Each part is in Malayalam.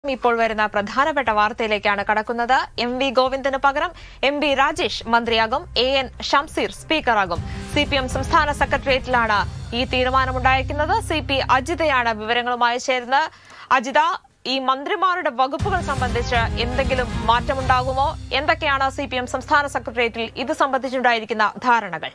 ഇപ്പോൾ വരുന്ന പ്രധാനപ്പെട്ട വാർത്തയിലേക്കാണ് കടക്കുന്നത് എം വി ഗോവിന്ദന് പകരം എം ബി രാജേഷ് മന്ത്രിയാകും എ എൻ ഷംസീർ സ്പീക്കറാകും സി പി എം സംസ്ഥാന സെക്രട്ടേറിയറ്റിലാണ് ഈ തീരുമാനമുണ്ടായിരിക്കുന്നത് സി പി അജിതയാണ് വിവരങ്ങളുമായി ചേരുന്നത് അജിത ഈ മന്ത്രിമാരുടെ വകുപ്പുകൾ സംബന്ധിച്ച് എന്തെങ്കിലും മാറ്റമുണ്ടാകുമോ എന്തൊക്കെയാണ് സി പി എം സംസ്ഥാന സെക്രട്ടേറിയറ്റിൽ ഇത് സംബന്ധിച്ചുണ്ടായിരിക്കുന്ന ധാരണകൾ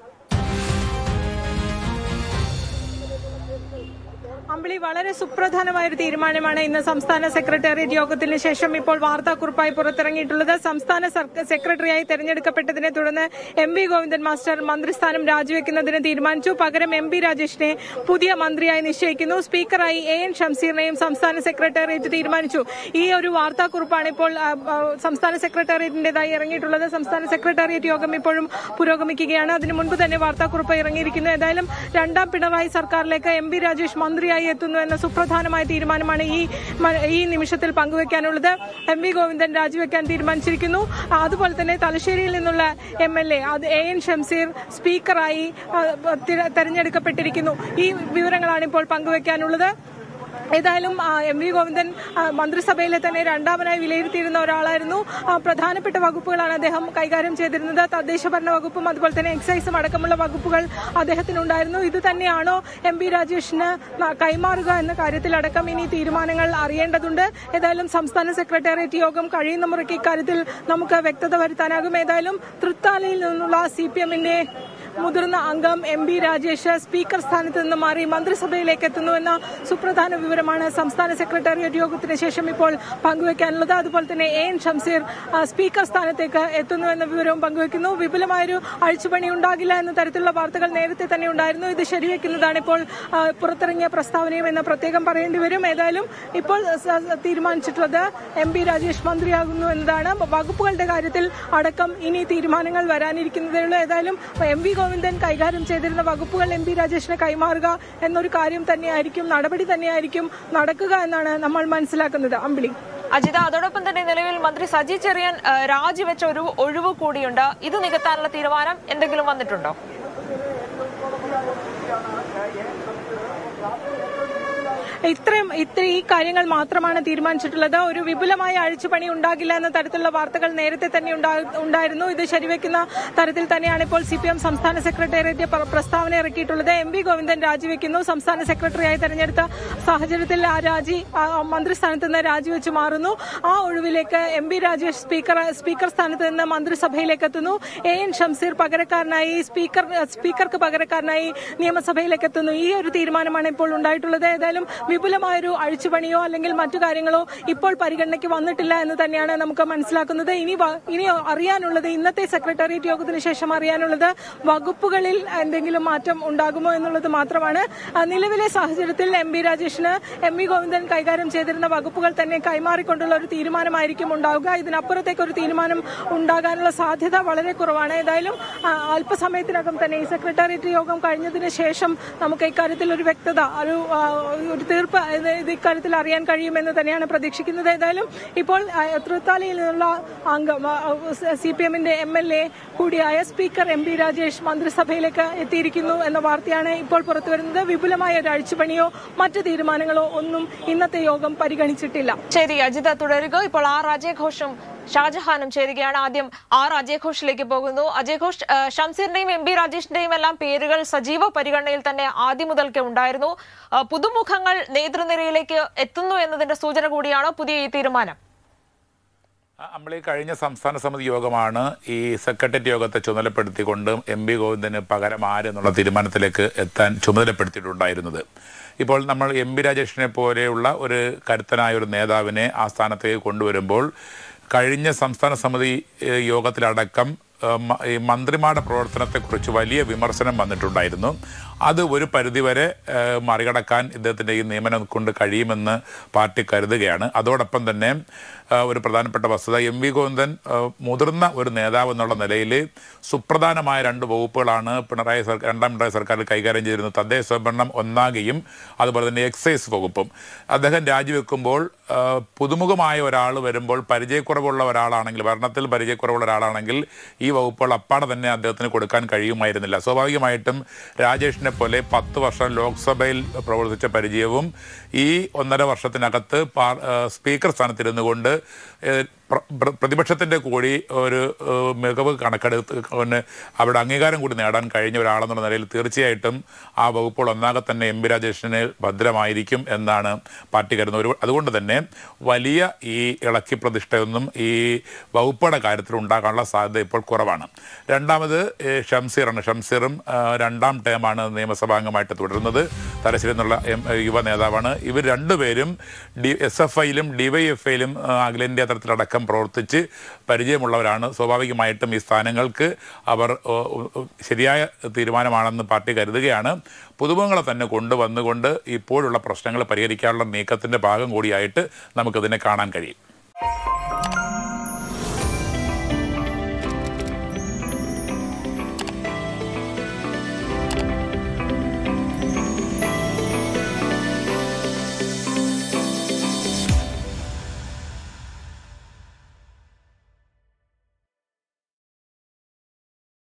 അമ്പിളി വളരെ സുപ്രധാനമായ ഒരു തീരുമാനമാണ് ഇന്ന് സംസ്ഥാന സെക്രട്ടേറിയറ്റ് യോഗത്തിന് ശേഷം ഇപ്പോൾ വാർത്താക്കുറിപ്പായി പുറത്തിറങ്ങിയിട്ടുള്ളത് സംസ്ഥാന സർക്ക- സെക്രട്ടറിയായി തെരഞ്ഞെടുക്കപ്പെട്ടതിനെ തുടർന്ന് എം വി ഗോവിന്ദൻ മാസ്റ്റർ മന്ത്രിസ്ഥാനം രാജിവെക്കുന്നതിന് തീരുമാനിച്ചു പകരം എം പി രാജേഷിനെ പുതിയ മന്ത്രിയായി നിശ്ചയിക്കുന്നു സ്പീക്കറായി എ എൻ ഷംസീറിനെയും സംസ്ഥാന സെക്രട്ടേറിയറ്റ് തീരുമാനിച്ചു ഈ ഒരു വാർത്താക്കുറിപ്പാണ് ഇപ്പോൾ ആ, ആ, സംസ്ഥാന സെക്രട്ടേറിയറ്റിന്റേതായി ഇറങ്ങിയിട്ടുള്ളത് സംസ്ഥാന സെക്രട്ടേറിയറ്റ് യോഗം ഇപ്പോഴും പുരോഗമിക്കുകയാണ് അതിനു മുൻപ് തന്നെ വാർത്താക്കുറിപ്പ് ഇറങ്ങിയിരിക്കുന്നു ഏതായാലും രണ്ടാം പിണറായി സർക്കാരിലേക്ക് എം പി രാജേഷ് മന്ത്രിയായി എത്തുന്നു എന്ന സുപ്രധാനമായ തീരുമാനമാണ് ഈ മ- ഈ നിമിഷത്തിൽ പങ്കുവെക്കാനുള്ളത് എം വി ഗോവിന്ദൻ രാജിവെക്കാൻ തീരുമാനിച്ചിരിക്കുന്നു ആ, അതുപോലെ തന്നെ തലശ്ശേരിയിൽ നിന്നുള്ള എം എൽ എ അത് എ എൻ ഷംസീർ സ്പീക്കറായി ആ, തിര- തെരഞ്ഞെടുക്കപ്പെട്ടിരിക്കുന്നു ഈ വിവരങ്ങളാണ് ഇപ്പോൾ പങ്കുവെക്കാനുള്ളത് ഏതായാലും ആ, എം വി ഗോവിന്ദൻ ആ, മന്ത്രിസഭയിലെ തന്നെ രണ്ടാമനായി വിലയിരുത്തിയിരുന്ന ഒരാളായിരുന്നു ആ, പ്രധാനപ്പെട്ട വകുപ്പുകളാണ് അദ്ദേഹം കൈകാര്യം ചെയ്തിരുന്നത് തദ്ദേശ ഭരണ വകുപ്പും അതുപോലെ തന്നെ എക്സൈസും അടക്കമുള്ള വകുപ്പുകൾ അദ്ദേഹത്തിനുണ്ടായിരുന്നു ഇത് തന്നെയാണോ എം പി രാജേഷിന് ന- കൈമാറുക എന്ന കാര്യത്തിലടക്കം ഇനി തീരുമാനങ്ങൾ അറിയേണ്ടതുണ്ട് ഏതായാലും സംസ്ഥാന സെക്രട്ടേറിയറ്റ് യോഗം കഴിയുന്ന മുറയ്ക്ക് ഇക്കാര്യത്തിൽ നമുക്ക് വ്യക്തത വരുത്താനാകും ഏതായാലും തൃത്താലയിൽ നിന്നുള്ള സി പി എമ്മിന്റെ മുതിർന്ന അംഗം എം ബി രാജേഷ് സ്പീക്കർ സ്ഥാനത്ത് നിന്ന് മാറി മന്ത്രിസഭയിലേക്ക് എത്തുന്നുവെന്ന സുപ്രധാന വിവരമാണ് സംസ്ഥാന സെക്രട്ടേറിയറ്റ് യോഗത്തിന് ശേഷം ഇപ്പോൾ പങ്കുവയ്ക്കാനുള്ളത് അതുപോലെ തന്നെ എ എൻ ഷംസീർ ആ, സ്പീക്കർ സ്ഥാനത്തേക്ക് എത്തുന്നുവെന്ന വിവരവും പങ്കുവയ്ക്കുന്നു വിപുലമായൊരു അഴിച്ചുപണി ഉണ്ടാകില്ല എന്ന തരത്തിലുള്ള വാർത്തകൾ നേരത്തെ തന്നെ ഉണ്ടായിരുന്നു ഇത് ശരിവെക്കുന്നതാണ് ഇപ്പോൾ ആ, പുറത്തിറങ്ങിയ പ്രസ്താവനയും എന്ന് പ്രത്യേകം പറയേണ്ടി വരും ഏതായാലും ഇപ്പോൾ സ- തീരുമാനിച്ചിട്ടുള്ളത് എം പി രാജേഷ് മന്ത്രിയാകുന്നു എന്നതാണ് വകുപ്പുകളുടെ കാര്യത്തിൽ അടക്കം ഇനി തീരുമാനങ്ങൾ വരാനിരിക്കുന്നതേ ഉള്ളൂ ഏതായാലും എം വി ഗോവിന്ദൻ കൈകാര്യം ചെയ്തിരുന്ന വകുപ്പുകൾ എം പി രാജേഷിന് കൈമാറുക എന്നൊരു കാര്യം തന്നെയായിരിക്കും നടപടി തന്നെയായിരിക്കും നടക്കുക എന്നാണ് നമ്മൾ മനസ്സിലാക്കുന്നത് അമ്പിളി അജിത അതോടൊപ്പം തന്നെ നിലവിൽ മന്ത്രി സജി ചെറിയൻ ആ, രാജിവെച്ച ഒരു ഒഴിവ് കൂടിയുണ്ട് ഇത് നികത്താനുള്ള തീരുമാനം എന്തെങ്കിലും വന്നിട്ടുണ്ടോ ഇത്രയും ഇത്ര ഈ കാര്യങ്ങൾ മാത്രമാണ് തീരുമാനിച്ചിട്ടുള്ളത് ഒരു വിപുലമായ അഴിച്ചുപണി ഉണ്ടാകില്ല എന്ന തരത്തിലുള്ള വാർത്തകൾ നേരത്തെ തന്നെ ഉണ്ടാ- ഉണ്ടായിരുന്നു ഇത് ശരിവെക്കുന്ന തരത്തിൽ തന്നെയാണ് ഇപ്പോൾ സി പി എം സംസ്ഥാന സെക്രട്ടേറിയറ്റ് പ്ര- പ്രസ്താവന ഇറക്കിയിട്ടുള്ളത് എം വി ഗോവിന്ദൻ രാജിവെക്കുന്നു സംസ്ഥാന സെക്രട്ടറിയായി തെരഞ്ഞെടുത്ത സാഹചര്യത്തിൽ ആ രാജി ആ മന്ത്രിസ്ഥാനത്ത് നിന്ന് രാജിവെച്ച് മാറുന്നു ആ ഒഴിവിലേക്ക് M P Rajesh speaker speaker സ്ഥാനത്ത് നിന്ന് മന്ത്രിസഭയിലേക്ക് എത്തുന്നു എ എൻ ഷംസീർ പകരക്കാരനായി സ്പീക്കർ സ്പീക്കർക്ക് പകരക്കാരനായി നിയമസഭയിലേക്ക് എത്തുന്നു ഈ ഒരു തീരുമാനമാണ് ഇപ്പോൾ ഉണ്ടായിട്ടുള്ളത് ഏതായാലും വിപുലമായൊരു അഴിച്ചുപണിയോ അല്ലെങ്കിൽ മറ്റു കാര്യങ്ങളോ ഇപ്പോൾ പരിഗണനയ്ക്ക് വന്നിട്ടില്ല എന്ന് തന്നെയാണ് നമുക്ക് മനസ്സിലാക്കുന്നത് ഇനി വ- ഇനി അറിയാനുള്ളത് ഇന്നത്തെ സെക്രട്ടേറിയറ്റ് യോഗത്തിന് ശേഷം അറിയാനുള്ളത് വകുപ്പുകളിൽ എന്തെങ്കിലും മാറ്റം ഉണ്ടാകുമോ എന്നുള്ളത് മാത്രമാണ് ആ, നിലവിലെ സാഹചര്യത്തിൽ എം ബി രാജേഷിന് എം വി ഗോവിന്ദൻ കൈകാര്യം ചെയ്തിരുന്ന വകുപ്പുകൾ തന്നെ കൈമാറിക്കൊണ്ടുള്ള ഒരു തീരുമാനമായിരിക്കും ഉണ്ടാവുക ഇതിനപ്പുറത്തേക്ക് ഒരു തീരുമാനം ഉണ്ടാകാനുള്ള സാധ്യത വളരെ കുറവാണ് ഏതായാലും ആ, അല്പസമയത്തിനകം തന്നെ ഈ സെക്രട്ടേറിയറ്റ് യോഗം കഴിഞ്ഞതിന് ശേഷം നമുക്ക് ഇക്കാര്യത്തിൽ ഒരു വ്യക്തത ഒരു ആ, ഒരു തീർപ്പ് ഇത് ഇത് ഇക്കാര്യത്തിൽ അറിയാൻ കഴിയുമെന്ന് തന്നെയാണ് പ്രതീക്ഷിക്കുന്നത് ഏതായാലും ഇപ്പോൾ ആ, തൃത്താലയിൽ നിന്നുള്ള അംഗം സി പി എമ്മിന്റെ എം എൽ എ കൂടിയായ സ്പീക്കർ എം പി രാജേഷ് മന്ത്രിസഭയിലേക്ക് എത്തിയിരിക്കുന്നു എന്ന വാർത്തയാണ് ഇപ്പോൾ പുറത്തുവരുന്നത് വിപുലമായ ഒരു അഴിച്ചുപണിയോ മറ്റ് തീരുമാനങ്ങളോ ഒന്നും ഇന്നത്തെ യോഗം പരിഗണിച്ചിട്ടില്ല ശരി അജിത തുടരുക ഇപ്പോൾ ആർ അജയ് ഘോഷും ഷാജഹാനും ചേരുകയാണ് ആദ്യം ആർ അജയ് ഘോഷിലേക്ക് പോകുന്നു അജയ് ഘോഷ് ആ, ഷംസീറിന്റെയും എം പി രാജേഷിന്റെയും എല്ലാം പേരുകൾ സജീവ പരിഗണനയിൽ തന്നെ ആദ്യം മുതൽക്കേ ഉണ്ടായിരുന്നു ആ, പുതുമുഖങ്ങൾ നേതൃനിരയിലേക്ക് എത്തുന്നു എന്നതിന്റെ സൂചന കൂടിയാണോ പുതിയ ഈ തീരുമാനം നമ്മൾ ഈ കഴിഞ്ഞ സംസ്ഥാന സമിതി യോഗമാണ് ഈ സെക്രട്ടേറിയറ്റ് യോഗത്തെ ചുമതലപ്പെടുത്തിക്കൊണ്ട് എം പി ഗോവിന്ദന് പകരം ആരെന്നുള്ള തീരുമാനത്തിലേക്ക് എത്താൻ ചുമതലപ്പെടുത്തിയിട്ടുണ്ടായിരുന്നത് ഇപ്പോൾ നമ്മൾ എം പി രാജേഷിനെ പോലെയുള്ള ഒരു കരുത്തനായ ഒരു നേതാവിനെ ആ സ്ഥാനത്തേക്ക് കൊണ്ടുവരുമ്പോൾ കഴിഞ്ഞ സംസ്ഥാന സമിതി ഏഹ്, യോഗത്തിലടക്കം ഏഹ്, മ- ഈ മന്ത്രിമാരുടെ പ്രവർത്തനത്തെക്കുറിച്ച് വലിയ വിമർശനം വന്നിട്ടുണ്ടായിരുന്നു അത് ഒരു പരിധിവരെ ഏഹ്, മറികടക്കാൻ ഇദ്ദേഹത്തിൻ്റെ ഈ നിയമനം കൊണ്ട് കഴിയുമെന്ന് പാർട്ടി കരുതുകയാണ് അതോടൊപ്പം തന്നെ ഏഹ്, ഒരു പ്രധാനപ്പെട്ട വസ്തുത എം വി ഗോവിന്ദൻ ഏഹ്, മുതിർന്ന ഒരു നേതാവ് എന്നുള്ള നിലയിൽ സുപ്രധാനമായ രണ്ട് വകുപ്പുകളാണ് പിണറായി സർക്കാർ രണ്ടാം പിണറായി സർക്കാർ കൈകാര്യം ചെയ്തിരുന്നത് തദ്ദേശ സ്വയംഭരണം ഒന്നാകെയും അതുപോലെ തന്നെ എക്സൈസ് വകുപ്പും അദ്ദേഹം രാജിവെക്കുമ്പോൾ ഏഹ്, പുതുമുഖമായ ഒരാൾ വരുമ്പോൾ പരിചയക്കുറവുള്ള ഒരാളാണെങ്കിൽ ഭരണത്തിൽ പരിചയക്കുറവുള്ള ഒരാളാണെങ്കിൽ ഈ വകുപ്പുകൾ അപ്പാടെ തന്നെ അദ്ദേഹത്തിന് കൊടുക്കാൻ കഴിയുമായിരുന്നില്ല സ്വാഭാവികമായിട്ടും രാജേഷിന് രാജേഷിനെ പോലെ പത്ത് വർഷം ലോക്സഭയിൽ പ്രവർത്തിച്ച പരിചയവും ഈ ഒന്നര വർഷത്തിനകത്ത് പാർ- ഏഹ് സ്പീക്കർ സ്ഥാനത്തിരുന്നു കൊണ്ട് ഏഹ് പ്ര- പ്ര- പ്രതിപക്ഷത്തിന്റെ കൂടി ഒരു ഏഹ് മികവ് കണക്കെടുത്ത് കൊണ്ട് അവിടെ അംഗീകാരം കൂടി നേടാൻ കഴിഞ്ഞ ഒരാളെന്നുള്ള നിലയിൽ തീർച്ചയായിട്ടും ആ വകുപ്പുകൾ ഒന്നാകെ തന്നെ എം പി രാജേഷിന് ഭദ്രമായിരിക്കും എന്നാണ് പാർട്ടി കരുതുന്നത് ഒരു അതുകൊണ്ട് തന്നെ വലിയ ഈ ഇളക്കി പ്രതിഷ്ഠയൊന്നും ഈ വകുപ്പുകളുടെ കാര്യത്തിൽ ഉണ്ടാകാനുള്ള സാധ്യത ഇപ്പോൾ കുറവാണ് രണ്ടാമത് ഏഹ് ഷംസീറാണ് ഷംസീറും ആ, രണ്ടാം ടേമാണ് നിയമസഭാംഗമായിട്ട് തുടരുന്നത് തലശ്ശേരി എന്നുള്ള എം യുവ നേതാവാണ് ഇവർ രണ്ടുപേരും ഡി എസ് എഫ് ഐയിലും ഡിവൈഎഫ്ഐയിലും അഖിലേന്ത്യാ തലത്തിലടക്കം പ്രവർത്തിച്ച് പരിചയമുള്ളവരാണ് സ്വാഭാവികമായിട്ടും ഈ സ്ഥാനങ്ങൾക്ക് അവർ ഓ, ഓ, ശരിയായ തീരുമാനമാണെന്ന് പാർട്ടി കരുതുകയാണ് പുതുമുഖങ്ങളെ തന്നെ കൊണ്ടുവന്നുകൊണ്ട് ഇപ്പോഴുള്ള പ്രശ്നങ്ങൾ പരിഹരിക്കാനുള്ള നീക്കത്തിൻ്റെ ഭാഗം കൂടിയായിട്ട് നമുക്കതിനെ കാണാൻ കഴിയും